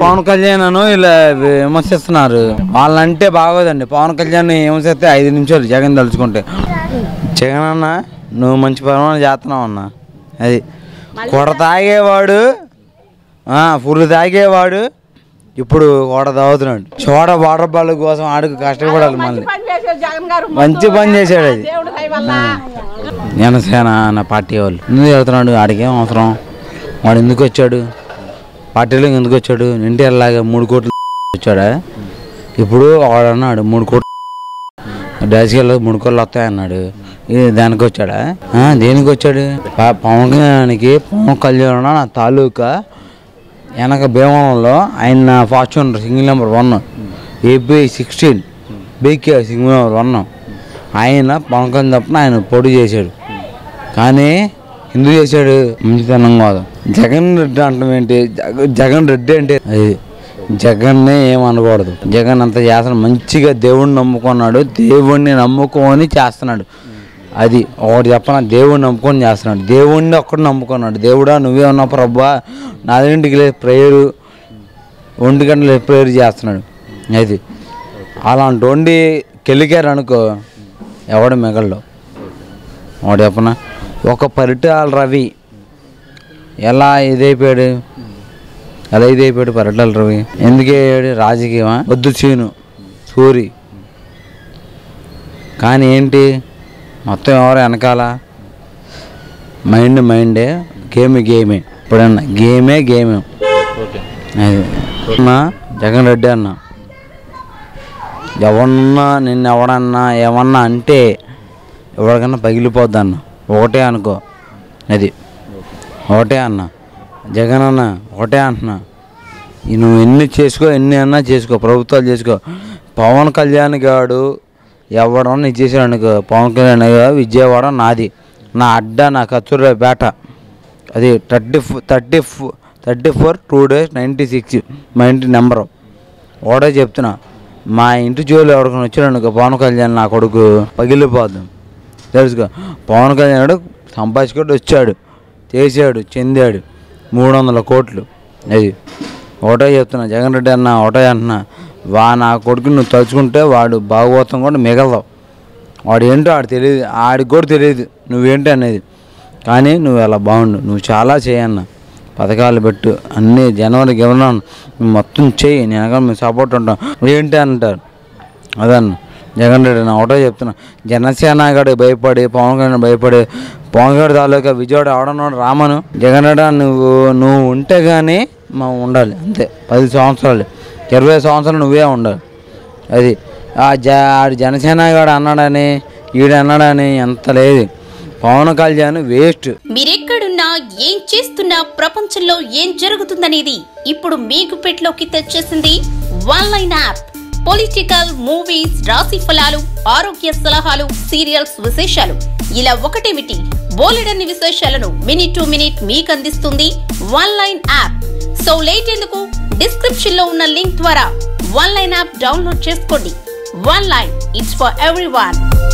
పవన్ కళ్యాణ్ అను ఇలా విమర్శిస్తున్నారు వాళ్ళంటే బాగోదండి పవన్ కళ్యాణ్ విమర్శిస్తే ఐదు నిమిషాలు జగన్ తలుచుకుంటే జగన్ అన్న నువ్వు మంచి పరమాణం చేస్తున్నావు అన్న అది కొడ తాగేవాడు ఆ, ఫుల్ తాగేవాడు ఇప్పుడు కొడ తాగుతున్నాడు చోడ వాటర్ బాల్ కోసం ఆడుకు కష్టపడాలి మళ్ళీ పని చేశాడు జగన్ గారు మంచి పని చేశాడు అది దేవుడు దయ వల్ల జనసేన అన్న పార్టీ వాళ్ళు ఎందుకు వెళ్తున్నాడు ఆడికేం అవసరం వాడు ఎందుకు వచ్చాడు పార్టీలో ఎందుకు వచ్చాడు ఎన్టీఆర్ లాగా మూడు కోట్లు వచ్చాడా ఇప్పుడు వాడు అన్నాడు మూడు కోట్లు రాజకీయాల్లో మూడు కోట్లు వస్తాయన్నాడు ఇది దానికి వచ్చాడా ఆ, దేనికి వచ్చాడు ప- పవన్ కళ్యాణ్కి పవన్ కళ్యాణ్ నా తాలూకా వెనక భీమవరంలో ఆయన Fortuner single number one AP sixteen BK single number one ఆయన పవన్ కళ్యాణ్ తప్పన ఆయన పొడి చేశాడు కానీ ఎందుకు చేశాడు మంచితనం కాదు జగన్ రెడ్డి అంటాం ఏంటి జగ- జగన్ రెడ్డి అంటే అది జగన్నే ఏమనకూడదు జగన్ అంత చేస్తున్నాడు మంచిగా దేవుడిని నమ్ముకున్నాడు దేవుణ్ణి నమ్ముకొని చేస్తున్నాడు అది ఒకటి చెప్పన దేవుడిని నమ్ముకొని చేస్తున్నాడు దేవుణ్ణి ఒక్కడు నమ్ముకున్నాడు దేవుడా నువ్వే ఉన్నావు ప్రభా నాలుగింటికి లేదు ప్రేయరు ఒంటి గంటలు ప్రేయర్ చేస్తున్నాడు అది అలాంటి వండి కెలికారు అనుకో ఎవడు మిగలడు వాడు చెప్పన ఒక పరిటాల రవి ఎలా ఇదైపోయాడు ఎలా ఇదైపోయాడు పరిటాల రవి ఎందుకు అయ్యాడు రాజకీయమా వద్దు చీను సూరి కానీ ఏంటి మొత్తం ఎవరు వెనకాల మైండ్ మైండే గేమ్ గేమే ఇప్పుడన్నా గేమే గేమే అది అన్నా జగన్ రెడ్డి అన్న ఎవరన్నా నిన్ను ఎవడన్నా ఏమన్నా అంటే ఎవరికన్నా పగిలిపోద్ది అన్న ఒకటే అనుకో అది ఒకటే అన్న జగన్ అన్న ఒకటే అంటున్నా ఈ నువ్వు ఎన్ని చేసుకో ఎన్ని అన్నా చేసుకో ప్రభుత్వాలు చేసుకో పవన్ కళ్యాణ్ గాడు ఎవడన్నా ఇచ్చేసాడు అనుకో పవన్ కళ్యాణ్ గారు విజయవాడ నాది నా అడ్డ నా కచ్చూర బేట అది thirty thirty thirty four two days ninety six మా ఇంటి నెంబరు ఓడే చెప్తున్నా మా ఇంటి జోలు ఎవరికైనా వచ్చాడు అనుకో పవన్ కళ్యాణ్ నా కొడుకు పగిలిపోద్దాం తెలుసుకో పవన్ కళ్యాణ్ సంపాదించుకుంటూ వచ్చాడు చేశాడు చెందాడు మూడు వందల కోట్లు అది ఒకటే చెప్తున్నా జగన్ రెడ్డి అన్న ఒకటే అంటున్నా వా నా కొడుకు నువ్వు తలుచుకుంటే వాడు భాగవతం కూడా మిగలదావు వాడు ఏంటో ఆడు తెలియదు ఆడికి కూడా తెలియదు నువ్వేంటి అనేది కానీ నువ్వు అలా బాగుండు నువ్వు చాలా చేయన్న పథకాలు పెట్టు అన్నీ జనవరి గెలవను మొత్తం చేయి నేను అనగా మేము సపోర్ట్ ఉంటాం ఏంటి అంటారు అదన్న జగన్ రెడ్డి నా ఒకటే చెప్తున్నా జనసేన గడి భయపడి పవన్ కళ్యాణ్ భయపడి పవన్ కళ్యాణ్ తాలూకా విజయవాడ ఆడనోడు రామను జగన్ రెడ్డి నువ్వు నువ్వు ఉంటే కానీ మనం ఉండాలి అంతే పది సంవత్సరాలు ఇరవై సంవత్సరాలు నువ్వే ఉండాలి అది ఆ జ ఆడు జనసేన గాడు అన్నాడని ఈడు అన్నాడని ఎంత లేదు పవన్ కళ్యాణ్ వేస్ట్ మీరెక్కడున్నా ఏం చేస్తున్నా ప్రపంచంలో ఏం జరుగుతుందనేది ఇప్పుడు మీకు పెట్లోకి తెచ్చేసింది one line app political movies రాశి ఫలాలు ఆరోగ్య సలహాలు సీరియల్స్ విశేషాలు ఇలా ఒకటేమిటి బోలెడన్ని విశేషాలను మినిట్ టు మినిట్ మీకు అందిస్తుంది one line app so late ఎందుకు డిస్క్రిప్షన్ లో ఉన్న లింక్ ద్వారా వన్ లైన్ యాప్ డౌన్లోడ్ చేసుకోండి one line it's for every